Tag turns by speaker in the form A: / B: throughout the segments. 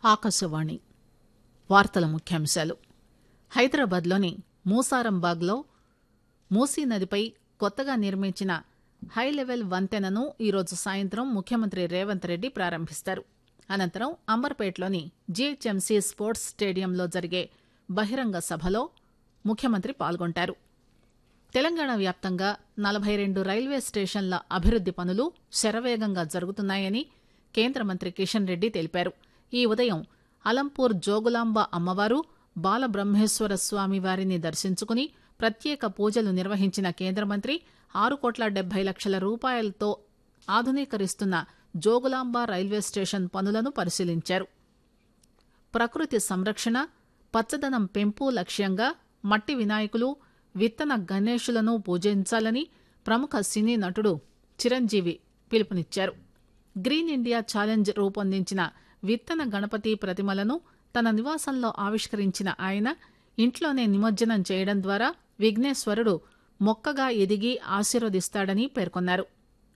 A: ఆకాశవాణి వార్తల ముఖ్యాంశాలు హైదరాబాద్లోని మూసారంబాగ్లో మూసీ నదిపై కొత్తగా నిర్మించిన హైలెవెల్ వంతెనను ఈరోజు సాయంత్రం ముఖ్యమంత్రి రేవంత్ రెడ్డి ప్రారంభిస్తారు అనంతరం అంబర్పేటలోని జీహెచ్ఎంసీ స్పోర్ట్స్ స్టేడియంలో జరిగే బహిరంగ సభలో ముఖ్యమంత్రి పాల్గొంటారు తెలంగాణ వ్యాప్తంగా నలభై రెండు రైల్వే స్టేషన్ల అభివృద్ది పనులు శరవేగంగా జరుగుతున్నాయని కేంద్ర మంత్రి కిషన్ రెడ్డి తెలిపారు ఈ ఉదయం అలంపూర్ జోగులాంబ అమ్మవారు బాలబ్రహ్మేశ్వర స్వామి వారిని దర్శించుకుని ప్రత్యేక పూజలు నిర్వహించిన కేంద్ర మంత్రి ఆరు కోట్ల డెబ్బై లక్షల రూపాయలతో ఆధునీకరిస్తున్న జోగులాంబ రైల్వే స్టేషన్ పనులను పరిశీలించారు ప్రకృతి సంరక్షణ పచ్చదనం పెంపు లక్ష్యంగా మట్టి వినాయకులు విత్తన గణేషులను పూజించాలని ప్రముఖ సినీ నటుడు చిరంజీవి పిలుపునిచ్చారు గ్రీన్ ఇండియా ఛాలెంజ్ రూపొందించిన విత్తన గణపతి ప్రతిమలను తన నివాసంలో ఆవిష్కరించిన ఆయన ఇంట్లోనే నిమజ్జనం చేయడం ద్వారా విఘ్నేశ్వరుడు మొక్కగా ఎదిగి ఆశీర్వదిస్తాడని పేర్కొన్నారు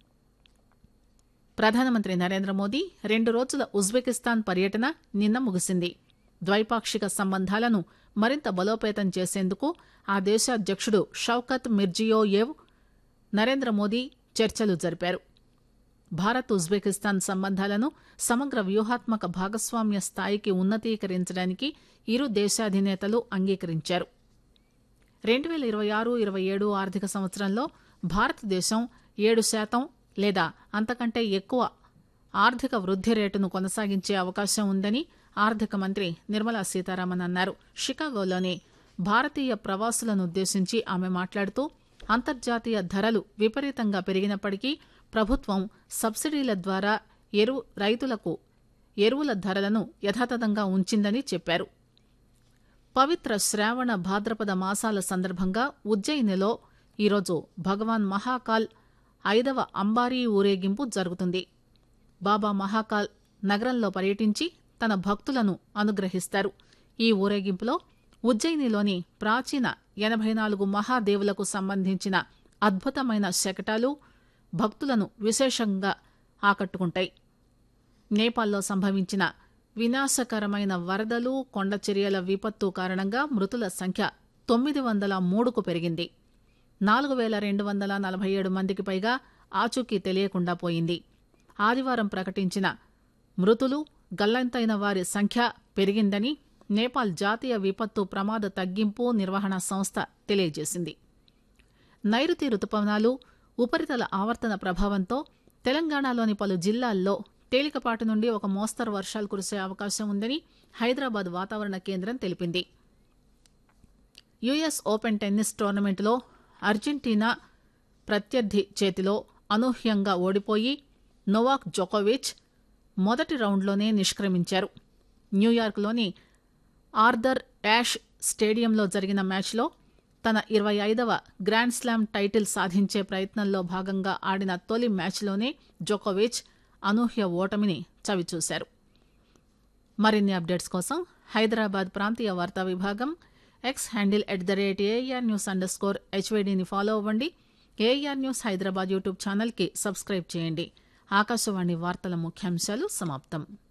A: ప్రధానమంత్రి నరేంద్ర మోదీ రెండు రోజుల ఉజ్బెకిస్తాన్ పర్యటన నిన్న ముగిసింది ద్వైపాక్షిక సంబంధాలను మరింత బలోపేతం చేసేందుకు ఆ దేశ అధ్యక్షుడు షౌకత్ మిర్జియోయేవ్ నరేంద్ర మోదీ చర్చలు జరిపారు భారత్ ఉజ్బెకిస్తాన్ సంబంధాలను సమగ్ర వ్యూహాత్మక భాగస్వామ్య స్థాయికి ఉన్నతీకరించడానికి ఇరు దేశాధినేతలు అంగీకరించారు రెండు వేల ఇరవై ఆరు ఇరవై ఏడు ఆర్థిక సంవత్సరంలో భారతదేశం ఏడు శాతం లేదా అంతకంటే ఎక్కువ ఆర్థిక వృద్ది రేటును కొనసాగించే అవకాశం ఉందని ఆర్థిక మంత్రి నిర్మలా సీతారామన్ అన్నారు షికాగోలోని భారతీయ ప్రవాసులను ఉద్దేశించి ఆమె మాట్లాడుతూ అంతర్జాతీయ ధరలు విపరీతంగా పెరిగినప్పటికీ ప్రభుత్వం సబ్సిడీల ద్వారా ఎరు రైతులకు ఎరువుల ధరలను యథాతథంగా ఉంచిందని చెప్పారు పవిత్ర శ్రావణ భాద్రపద మాసాల సందర్భంగా ఉజ్జయినిలో ఈరోజు భగవాన్ మహాకాల్ ఐదవ అంబారీ ఊరేగింపు జరుగుతుంది బాబా మహాకాల్ నగరంలో పర్యటించి తన భక్తులను అనుగ్రహిస్తారు ఈ ఊరేగింపులో ఉజ్జయినిలోని ప్రాచీన ఎనభై నాలుగు మహాదేవులకు సంబంధించిన అద్భుతమైన శకటాలు భక్తులను విశేషంగా ఆకట్టుకుంటాయి నేపాల్లో సంభవించిన వినాశకరమైన వరదలు కొండచర్యల విపత్తు కారణంగా మృతుల సంఖ్య తొమ్మిది వందల మూడుకు పెరిగింది నాలుగు వేల రెండు వందల నలభై ఏడు మందికి పైగా ఆచూకీ తెలియకుండా పోయింది ఆదివారం ప్రకటించిన మృతులు గల్లంతైన వారి సంఖ్య పెరిగిందని నేపాల్ జాతీయ విపత్తు ప్రమాద తగ్గింపు నిర్వహణ సంస్థ తెలియజేసింది నైరుతి రుతుపవనాలు ఉపరితల ఆవర్తన ప్రభావంతో తెలంగాణలోని పలు జిల్లాల్లో తేలికపాటి నుండి ఒక మోస్తరు వర్షాలు కురిసే అవకాశం ఉందని హైదరాబాద్ వాతావరణ కేంద్రం తెలిపింది యుఎస్ ఓపెన్ టెన్నిస్ టోర్నమెంట్లో అర్జెంటీనా ప్రత్యర్థి చేతిలో అనూహ్యంగా ఓడిపోయి నొవాక్ జోకోవిచ్ మొదటి రౌండ్లోనే నిష్క్రమించారు న్యూయార్క్లోని ఆర్థర్ యాష్ స్టేడియంలో జరిగిన మ్యాచ్లో తన ఇరవై ఐదవ గ్రాండ్ స్లామ్ టైటిల్ సాధించే ప్రయత్నంలో భాగంగా ఆడిన తొలి మ్యాచ్లోనే జోకోవిచ్ అనూహ్య ఓటమిని చవిచూశారు మరిన్ని అప్డేట్స్ కోసం హైదరాబాద్ ప్రాంతీయ వార్తా విభాగం X handle at the rate AIR news underscore హెచ్వైడీని ఫాలో అవ్వండి ఏఆర్ న్యూస్ హైదరాబాద్ యూట్యూబ్ ఛానల్కి సబ్స్క్రైబ్ చేయండి ఆకాశవాణి వార్తల ముఖ్యాంశాలు సమాప్తం